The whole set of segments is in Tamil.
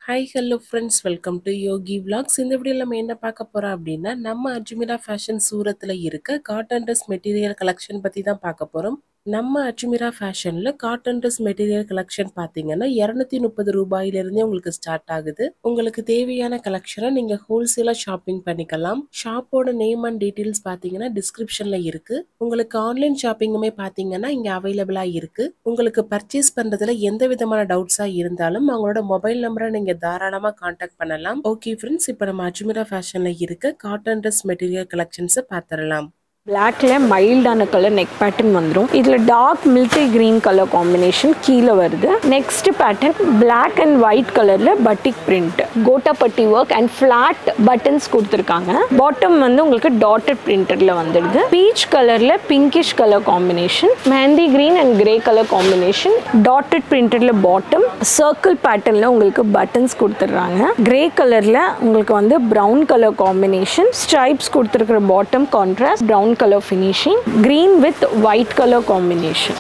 hi hello friends welcome to Yogi vlogs இந்த வீடியோவில் நம்ம என்ன பார்க்க போகிறோம் அப்படின்னா நம்ம அஜ்மீரா ஃபேஷன் சூரத்தில் இருக்க காட்டன் ட்ரெஸ் மெட்டீரியல் கலெக்ஷன் பற்றி தான் பார்க்க போகிறோம் நம்ம அஜ்மீரா ஃபேஷனில் காட்டன் ட்ரெஸ் மெட்டீரியல் கலெக்ஷன் பார்த்தீங்கன்னா இரநூத்தி முப்பது ரூபாயிலிருந்தே உங்களுக்கு ஸ்டார்ட் ஆகுது உங்களுக்கு தேவையான கலெக்ஷனை நீங்கள் ஹோல்சேலாக ஷாப்பிங் பண்ணிக்கலாம் ஷாப்போட நேம் அண்ட் டீட்டெயில்ஸ் பார்த்தீங்கன்னா டிஸ்கிரிப்ஷனில் இருக்கு உங்களுக்கு ஆன்லைன் ஷாப்பிங்குமே பார்த்தீங்கன்னா இங்கே அவைலபிளாக இருக்கு உங்களுக்கு பர்ச்சேஸ் பண்ணுறதுல எந்த விதமான டவுட்ஸாக இருந்தாலும் அவங்களோட மொபைல் நம்பரை நீங்கள் தாராளமாக காண்டாக்ட் பண்ணலாம் ஓகே ஃப்ரெண்ட்ஸ் இப்போ நம்ம அஜ்மீரா ஃபேஷனில் இருக்க காட்டன் ட்ரெஸ் மெட்டீரியல் கலெக்ஷன்ஸை பார்த்துடலாம் பிளாக்ல மைல்டான கலர் நெக் பேட்டர்ன் வந்துடும் இதில் dark military green colour combination கீழே வருது next pattern black and white கலரில் பட்டிக் பிரிண்ட் கோட்டாப்பட்டி ஒர்க் அண்ட் ஃப்ளாட் பட்டன்ஸ் கொடுத்துருக்காங்க பாட்டம் வந்து உங்களுக்கு டாட்டட் பிரிண்டரில் வந்துடுது பீச் கலரில் pinkish colour combination mehndi green and grey colour combination dotted பிரிண்டரில் பாட்டம் சர்க்கிள் பேட்டர்னில் உங்களுக்கு பட்டன்ஸ் கொடுத்துட்றாங்க கிரே கலரில் உங்களுக்கு வந்து ப்ரௌன் கலர் காம்பினேஷன் ஸ்ட்ரைப்ஸ் கொடுத்துருக்கிற bottom contrast brown colour finishing green with white colour combination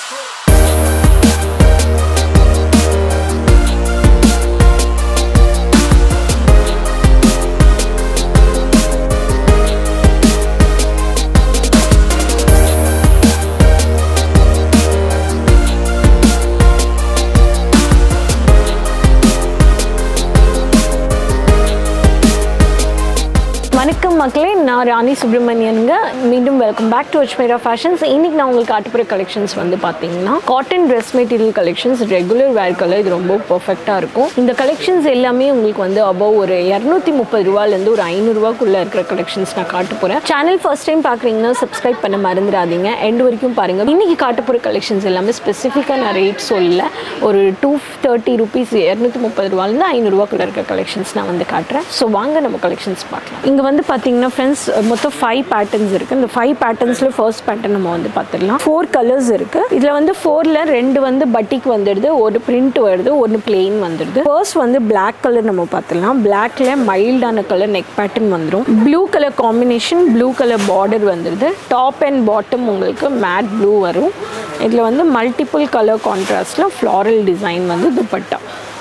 வணக்கம் மக்களே நான் ராணி சுப்ரமணியனுங்க மீண்டும் welcome back to Ajmera fashions இன்னைக்கு நான் உங்களுக்கு காட்டுப்புற கலெக்ஷன்ஸ் வந்து பார்த்தீங்கன்னா cotton dress material collections regular wear colour இது ரொம்ப பர்ஃபெக்டாக இருக்கும் இந்த கலெக்ஷன்ஸ் எல்லாமே உங்களுக்கு வந்து அபவ் ஒரு இரநூத்தி முப்பது ரூபாலேருந்து ஒரு ஐநூறுரூவாக்குள்ளே இருக்கிற கலெக்ஷன்ஸ் நான் காட்ட போகிறேன் சேனல் ஃபர்ஸ்ட் டைம் பார்க்குறீங்கன்னா சப்ஸ்கிரைப் பண்ண மறந்துடாதீங்க எண்ட் வரைக்கும் பாருங்கள் இன்னைக்கு காட்டுப்புற கலெக்ஷன்ஸ் எல்லாமே ஸ்பெசிஃபிக்காக நான் ரேட் சொல்லல ஒரு டூ தேர்ட்டி ருபீஸ் இரநூத்தி முப்பது ரூபாலேருந்து ஐநூறுரூவாக்குள்ளே இருக்க கலெக்ஷன்ஸ் நான் வந்து காட்டுறேன் ஸோ வாங்க நம்ம கலெக்ஷன்ஸ் பார்க்கலாம் இங்கே வந்து பார்த்தீங்கன்னா ஃப்ரெண்ட்ஸ் மொத்தம் ஃபைவ் பேட்டர்ன்ஸ் இருக்குது இந்த ஃபைவ் பேட்டர்ன்ஸில் ஃபர்ஸ்ட் பேட்டர்ன் நம்ம வந்து பார்த்துடலாம் ஃபோர் கலர்ஸ் இருக்குது இதில் வந்து ஃபோரில் ரெண்டு வந்து பட்டிக் வந்துடுது ஒரு பிரிண்ட் வருது ஒன்று பிளெயின் வந்துடுது ஃபர்ஸ்ட் வந்து Black கலர் நம்ம பார்த்துடலாம் பிளாக்ல மைல்டான கலர் நெக் பேட்டர்ன் வந்துடும் blue colour combination blue colour border வந்துடுது டாப் அண்ட் பாட்டம் உங்களுக்கு மேட் ப்ளூ வரும் இதில் வந்து மல்டிபிள் கலர் கான்ட்ராஸ்டில் ஃப்ளாரல் டிசைன் வந்து துப்பட்டா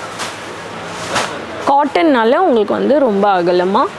காட்டன்னால உங்களுக்கு வந்து ரொம்ப அகலமாக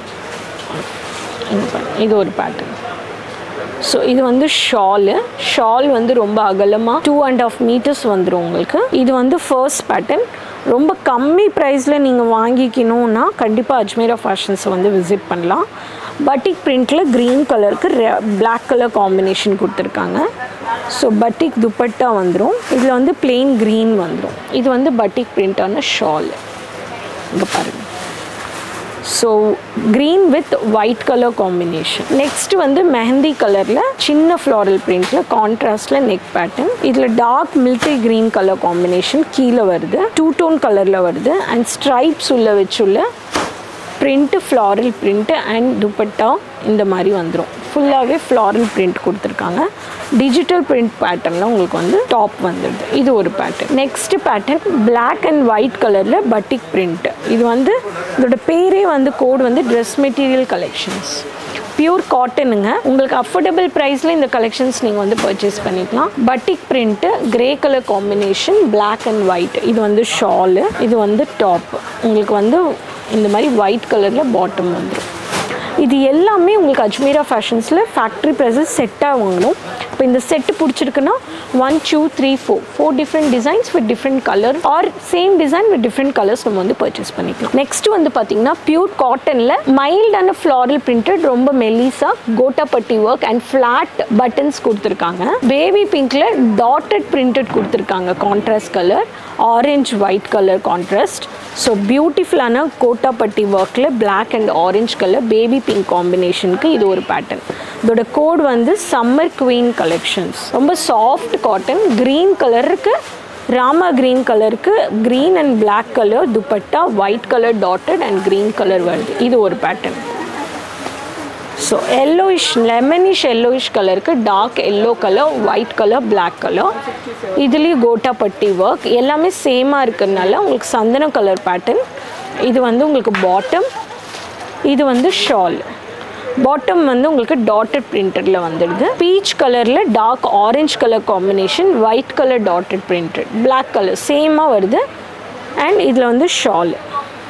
இங்க பாருங்க, இது ஒரு பேட்டர்ன் ஸோ இது வந்து ஷாலு ஷால் வந்து ரொம்ப அகலமாக டூ அண்ட் ஆஃப் மீட்டர்ஸ் வந்துடும் உங்களுக்கு இது வந்து ஃபர்ஸ்ட் பேட்டர்ன் ரொம்ப கம்மி ப்ரைஸில் நீங்கள் வாங்கிக்கணும்னா கண்டிப்பாக அஜ்மீரா ஃபேஷன்ஸை வந்து விசிட் பண்ணலாம் பட்டிக் பிரிண்டில் க்ரீன் கலருக்கு பிளாக் கலர் காம்பினேஷன் கொடுத்துருக்காங்க ஸோ பட்டிக் துப்பட்டா வந்துடும் இதில் வந்து பிளெயின் க்ரீன் வந்துடும் இது வந்து பட்டிக் பிரிண்டான ஷால் இங்கே பாருங்கள் so green with white colour combination next வந்து மெஹந்தி கலரில் சின்ன ஃப்ளாரல் பிரிண்டில் கான்ட்ராஸ்டில் நெக் பேட்டர்ன் இதில் dark military green colour combination கீழே வருது டூ டோன் கலரில் வருது அண்ட் ஸ்ட்ரைப்ஸ் உள்ள வச்சுள்ள print floral print and dupatta இந்த மாதிரி வந்துடும் ஃபுல்லாகவே ஃப்ளாரல் பிரிண்ட் கொடுத்துருக்காங்க டிஜிட்டல் பிரிண்ட் பேட்டர்னில் உங்களுக்கு வந்து டாப் வந்துடுது இது ஒரு pattern next pattern Black and white கலரில் பட்டிக் பிரிண்ட் இது வந்து இதோட பேரே வந்து கோட் வந்து ட்ரெஸ் மெட்டீரியல் கலெக்ஷன்ஸ் பியூர் காட்டனுங்க உங்களுக்கு அஃபோர்டபுள் ப்ரைஸில் இந்த கலெக்ஷன்ஸ் நீங்கள் வந்து பர்ச்சேஸ் பண்ணிக்கலாம் batik print grey colour combination Black and white இது வந்து ஷாலு இது வந்து டாப் உங்களுக்கு வந்து இந்த மாதிரி ஒயிட் கலரில் பாட்டம் வந்துடும் இது எல்லாமே உங்களுக்கு அஜ்மீரா ஃபேஷன்ஸில் ஃபேக்ட்ரி ப்ரைஸஸ் செட்டாக வாங்கணும் இப்போ இந்த செட்டு பிடிச்சிருக்குன்னா one two three four four different designs with different colour or same design with different colours நம்ம வந்து பர்ச்சேஸ் பண்ணிக்கலாம் நெக்ஸ்ட் வந்து பார்த்தீங்கன்னா பியூர் காட்டனில் மைல்டான ஃப்ளாரல் பிரிண்டட் ரொம்ப மெலிசா கோட்டாப்பட்டி ஒர்க் அண்ட் ஃப்ளாட் பட்டன்ஸ் கொடுத்துருக்காங்க பேபி பிங்க்ல டாட்டட் பிரிண்டட் கொடுத்துருக்காங்க contrast colour orange white colour contrast so பியூட்டிஃபுல்லான கோட்டாப்பட்டி ஒர்க்கில் black and orange colour baby pink காம்பினேஷனுக்கு இது ஒரு பேட்டர்ன் இதோட கோட் வந்து சம்மர் குவீன் கலெக்ஷன்ஸ் ரொம்ப சாஃப்ட் காட்டன் க்ரீன் கலருக்கு ராமா க்ரீன் கலருக்கு green and Black colour dupatta white colour dotted and green colour வருது இது ஒரு pattern so yellowish lemonish yellowish கலருக்கு dark yellow colour white colour Black colour இதுலேயும் கோட்டாப்பட்டி ஒர்க் எல்லாமே சேமாக இருக்கிறதுனால உங்களுக்கு சந்தன கலர் பேட்டர்ன் இது வந்து உங்களுக்கு பாட்டம் இது வந்து ஷால் பாட்டம் வந்து உங்களுக்கு டாட்டட் பிரிண்டடில் வந்துடுது பீச் கலரில் dark orange colour combination white colour dotted printed Black colour சேமாக வருது அண்ட் இதில் வந்து ஷால்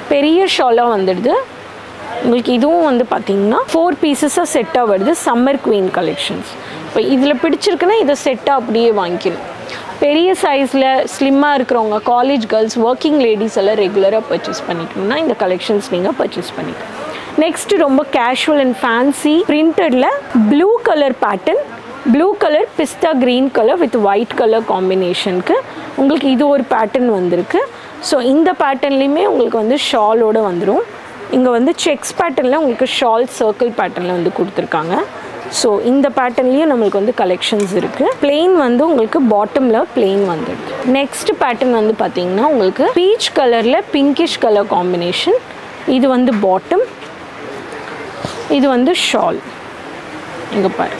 பெரிய ஷாலாக வந்துடுது உங்களுக்கு இதுவும் வந்து பார்த்தீங்கன்னா ஃபோர் பீசஸாக செட்டாக வருது சம்மர் குவீன் கலெக்ஷன்ஸ் இப்போ இதில் பிடிச்சிருக்குன்னா இதை செட்டாக அப்படியே வாங்கிக்கணும் பெரிய சைஸில் ஸ்லிம்மாக இருக்கிறவங்க காலேஜ் கேர்ள்ஸ் ஒர்க்கிங் லேடிஸ் எல்லாம் ரெகுலராக பர்ச்சேஸ் பண்ணிக்கணும்னா இந்த கலெக்ஷன்ஸ் நீங்கள் பர்ச்சேஸ் பண்ணிக்கலாம் நெக்ஸ்ட் ரொம்ப கேஷுவல் அண்ட் ஃபேன்சி பிரிண்டடில் blue colour pattern blue colour pista green colour with white colour காம்பினேஷனுக்கு உங்களுக்கு இது ஒரு பேட்டர்ன் வந்திருக்கு ஸோ இந்த பேட்டர்ன்லேயுமே உங்களுக்கு வந்து ஷாலோட வந்துடும் இங்கே வந்து செக்ஸ் பேட்டர்னில் உங்களுக்கு ஷால் சர்க்கிள் பேட்டர்னில் வந்து கொடுத்துருக்காங்க ஸோ இந்த பேட்டர்ன்லேயும் நம்மளுக்கு வந்து கலெக்ஷன்ஸ் இருக்குது plain வந்து உங்களுக்கு பாட்டமில் plain வந்துடுது நெக்ஸ்ட் பேட்டர்ன் வந்து பார்த்தீங்கன்னா உங்களுக்கு பீச் கலரில் பிங்கிஷ் கலர் காம்பினேஷன் இது வந்து பாட்டம் இது வந்து ஷால் இங்கே பாரு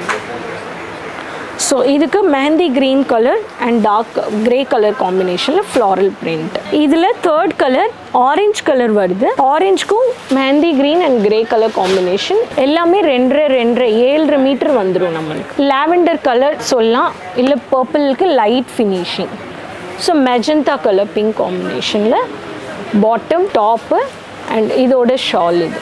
ஸோ இதுக்கு mehndi green colour and dark grey colour காம்பினேஷனில் ஃப்ளாரல் பிரிண்ட் இதில் தேர்ட் கலர் ஆரஞ்சு கலர் வருது ஆரஞ்சுக்கும் mehndi green and grey colour combination எல்லாமே ரெண்டரை ரெண்டரை ஏழரை மீட்டர் வந்துடும் நம்மளுக்கு லாவெண்டர் கலர் சொல்லலாம் இல்லை பர்பிளுக்கு light finishing so magenta colour pink காம்பினேஷனில் பாட்டம் டாப்பு அண்ட் இதோட ஷால் இது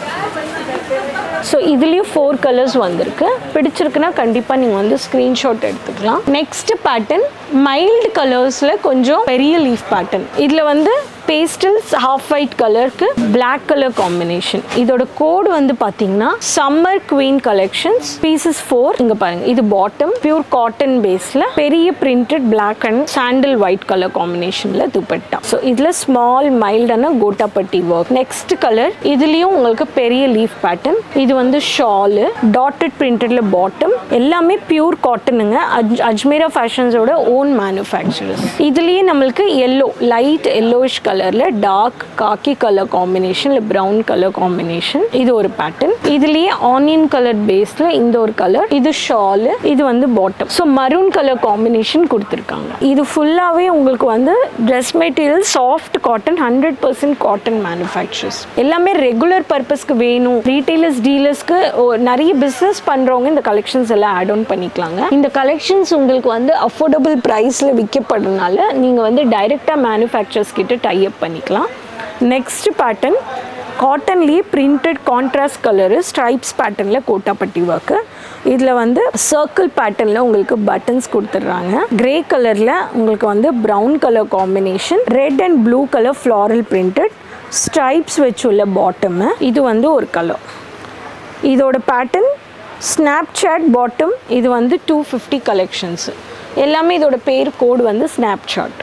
ஸோ இதுலேயும் ஃபோர் கலர்ஸ் வந்திருக்கு பிடிச்சிருக்குன்னா கண்டிப்பாக நீங்கள் வந்து ஸ்க்ரீன்ஷாட் எடுத்துக்கலாம் நெக்ஸ்ட் பேட்டர்ன் மைல்டு கலர்ஸில் கொஞ்சம் பெரிய லீஃப் பேட்டர்ன் இதில் வந்து பேஸ்டல்ஸ் ஹாஃப் ஒயிட் கலருக்கு பிளாக் கலர் காம்பினேஷன் இதோட கோடு வந்து பார்த்தீங்கன்னா summer queen collections pieces four இங்கே பாருங்க இது பாட்டம் பியூர் காட்டன் பேஸில் பெரிய printed black and sandal white colour காம்பினேஷனில் துப்பட்டா ஸோ இதில் ஸ்மால் மைல்டான கோட்டாப்பட்டி ஒர்க் நெக்ஸ்ட் கலர் இதுலேயும் உங்களுக்கு பெரிய லீஃப் பேட்டர்ன் இது வந்து ஷாலு டாட்டட் பிரிண்டட்ல பாட்டம் எல்லாமே பியூர் காட்டனுங்க அஜ் அஜ்மீரா ஃபேஷன்ஸோட ஓன் மேனுஃபேக்சரர்ஸ் இதுலேயே நம்மளுக்கு எல்லோ லைட் எல்லோயிஷ் கலரில் டார்க் காக்கி கலர் காம்பினேஷன் இல்லை ப்ரௌன் கலர் காம்பினேஷன் இது ஒரு பேட்டர்ன் இதுலேயே ஆனியன் கலர் பேஸில் இந்த ஒரு கலர் இது ஷாலு இது வந்து bottom so maroon colour combination கொடுத்துருக்காங்க இது ஃபுல்லாகவே உங்களுக்கு வந்து dress material soft cotton hundred percent cotton manufacturers எல்லாமே ரெகுலர் பர்பஸ்க்கு வேணும் ரீட்டைலர்ஸ் டீலர்ஸ்க்கு நிறைய பிஸ்னஸ் பண்ணுறவங்க இந்த கலெக்ஷன்ஸ் எல்லாம் ஆட் ஆன் பண்ணிக்கலாங்க இந்த கலெக்ஷன்ஸ் உங்களுக்கு வந்து அஃபோர்டபுள் ப்ரைஸில் விற்கப்படுறதுனால நீங்கள் வந்து டைரெக்டாக மேனுஃபேக்சர்ஸ் கிட்ட டை அப் பண்ணிக்கலாம் நெக்ஸ்ட் பேட்டர்ன் காட்டன்லேயே பிரிண்டட் கான்ட்ராஸ்ட் கலரு ஸ்ட்ரைப்ஸ் பேட்டர்னில் கோட்டாப்பட்டி ஒர்க்கு இதில் வந்து சர்க்கிள் பேட்டர்னில் உங்களுக்கு பட்டன்ஸ் கொடுத்துட்றாங்க கிரே கலரில் உங்களுக்கு வந்து brown colour combination red and blue colour floral printed stripes வச்சுள்ள பாட்டமு இது வந்து ஒரு கலர் இதோட பேட்டர்ன் ஸ்னாப்சாட் பாட்டம் இது வந்து டூ ஃபிஃப்டி கலெக்ஷன்ஸு எல்லாமே இதோட பேர் கோடு வந்து ஸ்னாப்சாட்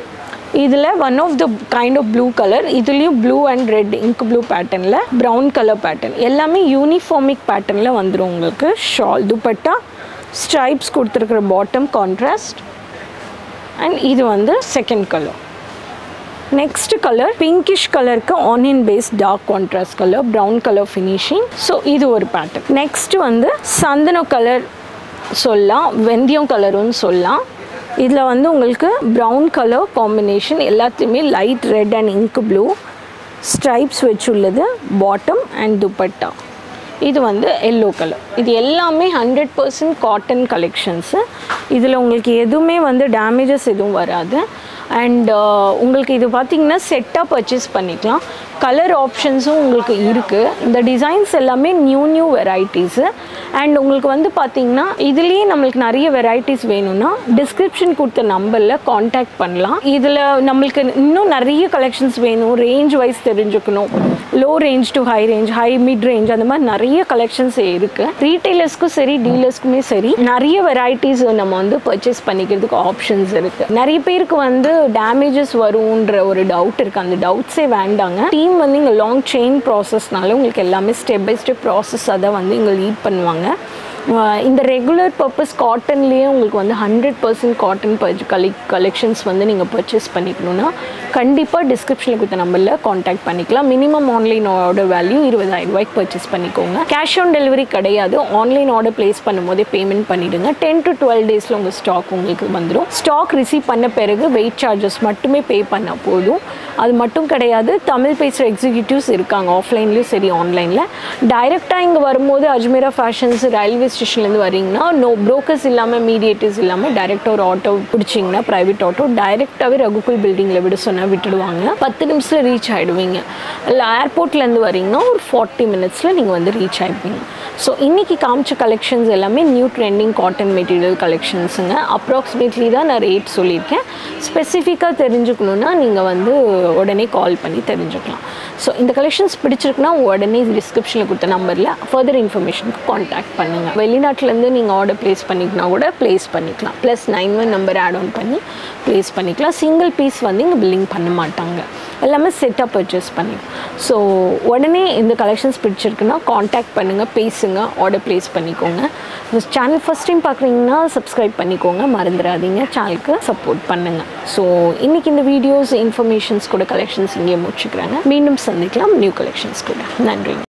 இதில் one of the kind of blue colour இதுலேயும் blue and red ink blue பேட்டர்னில் ப்ரௌன் கலர் பேட்டர்ன் எல்லாமே யூனிஃபார்மிக் பேட்டர்னில் வந்துடும் உங்களுக்கு ஷால் துப்பட்டா ஸ்ட்ரைப்ஸ் கொடுத்துருக்குற பாட்டம் கான்ட்ராஸ்ட் அண்ட் இது வந்து second colour next colour pinkish கலருக்கு onion base dark contrast colour brown colour finishing so இது ஒரு பேட்டர்ன் நெக்ஸ்ட் வந்து சந்தன கலர் சொல்லலாம் வெந்தயம் கலருன்னு சொல்லலாம் இதில் வந்து உங்களுக்கு ப்ரௌன் கலர் காம்பினேஷன் எல்லாத்தையுமே light red and ink blue stripes வச்சுள்ளது பாட்டம் அண்ட் துப்பட்டா இது வந்து எல்லோ கலர் இது எல்லாமே ஹண்ட்ரட் பர்சன்ட் காட்டன் கலெக்ஷன்ஸு இதில் உங்களுக்கு எதுவுமே வந்து டேமேஜஸ் எதுவும் வராது அண்ட் உங்களுக்கு இது பார்த்தீங்கன்னா செட்டாக பர்ச்சேஸ் பண்ணிக்கலாம் கலர் ஆப்ஷன்ஸும் உங்களுக்கு இருக்குது இந்த டிசைன்ஸ் எல்லாமே நியூ நியூ வெரைட்டிஸு அண்ட் உங்களுக்கு வந்து பார்த்தீங்கன்னா இதுலேயே நம்மளுக்கு நிறைய வெரைட்டிஸ் வேணும்னா டிஸ்கிரிப்ஷன் கொடுத்த நம்பரில் காண்டாக்ட் பண்ணலாம் இதில் நம்மளுக்கு இன்னும் நிறைய கலெக்ஷன்ஸ் வேணும் ரேஞ்ச் வைஸ் தெரிஞ்சுக்கணும் low range to high range high mid range அந்த மாதிரி நிறைய கலெக்ஷன்ஸ் இருக்குது ரீட்டைலர்ஸ்க்கும் சரி டீலர்ஸ்க்குமே சரி நிறைய வெரைட்டிஸ் நம்ம வந்து பர்ச்சேஸ் பண்ணிக்கிறதுக்கு ஆப்ஷன்ஸ் இருக்குது நிறைய பேருக்கு வந்து டேமேஜஸ் வரும்ன்ற ஒரு டவுட் இருக்குது அந்த டவுட்ஸே வேண்டாங்க டீம் வந்து இங்கே லாங் செயின் ப்ராசஸ்னால உங்களுக்கு எல்லாமே ஸ்டெப் பை ஸ்டெப் ப்ராசஸாக தான் வந்து இங்கே லீட் பண்ணுவாங்க ஆஹ் இந்த ரெகுலர் பர்பஸ் காட்டன்லேயே உங்களுக்கு வந்து ஹண்ட்ரட் பர்சன்ட் காட்டன் கலெ கலெக்ஷன்ஸ் வந்து நீங்கள் பர்ச்சேஸ் பண்ணிக்கணும்னா கண்டிப்பாக டிஸ்கிரிப்ஷனில் கொடுத்த நம்பரில் காண்டாக்ட் பண்ணிக்கலாம் மினிமம் ஆன்லைன் ஆர்டர் வேல்யூ இருபதாயிரம் ரூபாய்க்கு பர்ச்சேஸ் பண்ணிக்கோங்க கேஷ் ஆன் டெலிவரி கிடையாது ஆன்லைன் ஆர்டர் ப்ளேஸ் பண்ணும்போதே பேமெண்ட் பண்ணிவிடுங்க டென் டு டுவெல் டேஸில் உங்கள் ஸ்டாக் உங்களுக்கு வந்துடும் ஸ்டாக் ரிசீவ் பண்ண பிறகு வெயிட் சார்ஜஸ் மட்டுமே பே பண்ணால் போதும் அது மட்டும் கிடையாது தமிழ் பேசுகிற எக்ஸிக்யூட்டிவ்ஸ் இருக்காங்க ஆஃப்லைன்லேயும் சரி ஆன்லைனில் டைரெக்டாக இங்கே வரும்போது அஜ்மீரா ஃபேஷன்ஸ் ரயில்வே ஸ்டேஷன்லேருந்து வரீங்கன்னா நோ ப்ரோக்கர்ஸ் இல்லாமல் மீடியேட்டர்ஸ் இல்லாமல் டைரெக்டாக ஒரு ஆட்டோ பிடிச்சிங்கன்னா ப்ரைவேட் ஆட்டோ டைரெக்டாகவே ரகுகுல் பில்டிங்கில் விட சொன்னாவே பண்ண விட்டுடுவாங்க பத்து நிமிஷத்தில் ரீச் ஆகிடுவீங்க இல்லை ஏர்போர்ட்லேருந்து வரீங்கன்னா ஒரு ஃபார்ட்டி மினிட்ஸில் நீங்கள் வந்து ரீச் ஆகிடுவீங்க ஸோ இன்றைக்கி காமிச்ச கலெக்ஷன்ஸ் எல்லாமே நியூ ட்ரெண்டிங் காட்டன் மெட்டீரியல் கலெக்ஷன்ஸுங்க அப்ராக்சிமேட்லி தான் நான் ரேட் சொல்லியிருக்கேன் ஸ்பெசிஃபிக்காக தெரிஞ்சுக்கணுன்னா நீங்கள் வந்து உடனே கால் பண்ணி தெரிஞ்சுக்கலாம் ஸோ இந்த கலெக்ஷன்ஸ் பிடிச்சிருக்குன்னா உடனே டிஸ்கிரிப்ஷனில் கொடுத்த நம்பரில் ஃபர்தர் இன்ஃபர்மேஷனுக்கு காண்டாக்ட் பண்ணுங்கள் வெளிநாட்டிலேருந்து நீங்கள் ஆர்டர் ப்ளேஸ் பண்ணிக்கனா கூட ப்ளேஸ் பண்ணிக்கலாம் plus nine one number add on பண்ணி ப்ளேஸ் பண்ணிக்கலாம் சிங்கிள் பீஸ் வந்து இங்கே பில்லிங் பண்ண மாட்டாங்க எல்லாமே செட்டாக பர்ச்சேஸ் பண்ணி ஸோ உடனே இந்த கலெக்ஷன்ஸ் பிடிச்சிருக்குன்னா காண்டாக்ட் பண்ணுங்கள் பேசுங்க ஆர்டர் ப்ளேஸ் பண்ணிக்கோங்க சேனல் ஃபஸ்ட் டைம் பார்க்குறீங்கன்னா சப்ஸ்கிரைப் பண்ணிக்கோங்க மறந்துடாதீங்க சேனலுக்கு சப்போர்ட் பண்ணுங்கள் ஸோ இன்றைக்கி இந்த வீடியோஸ் இன்ஃபர்மேஷன்ஸ் கூட கலெக்ஷன்ஸ் இங்கே முடிச்சுக்கிறாங்க மீண்டும் சந்திக்கலாம் நியூ கலெக்ஷன்ஸ் கூட நன்றி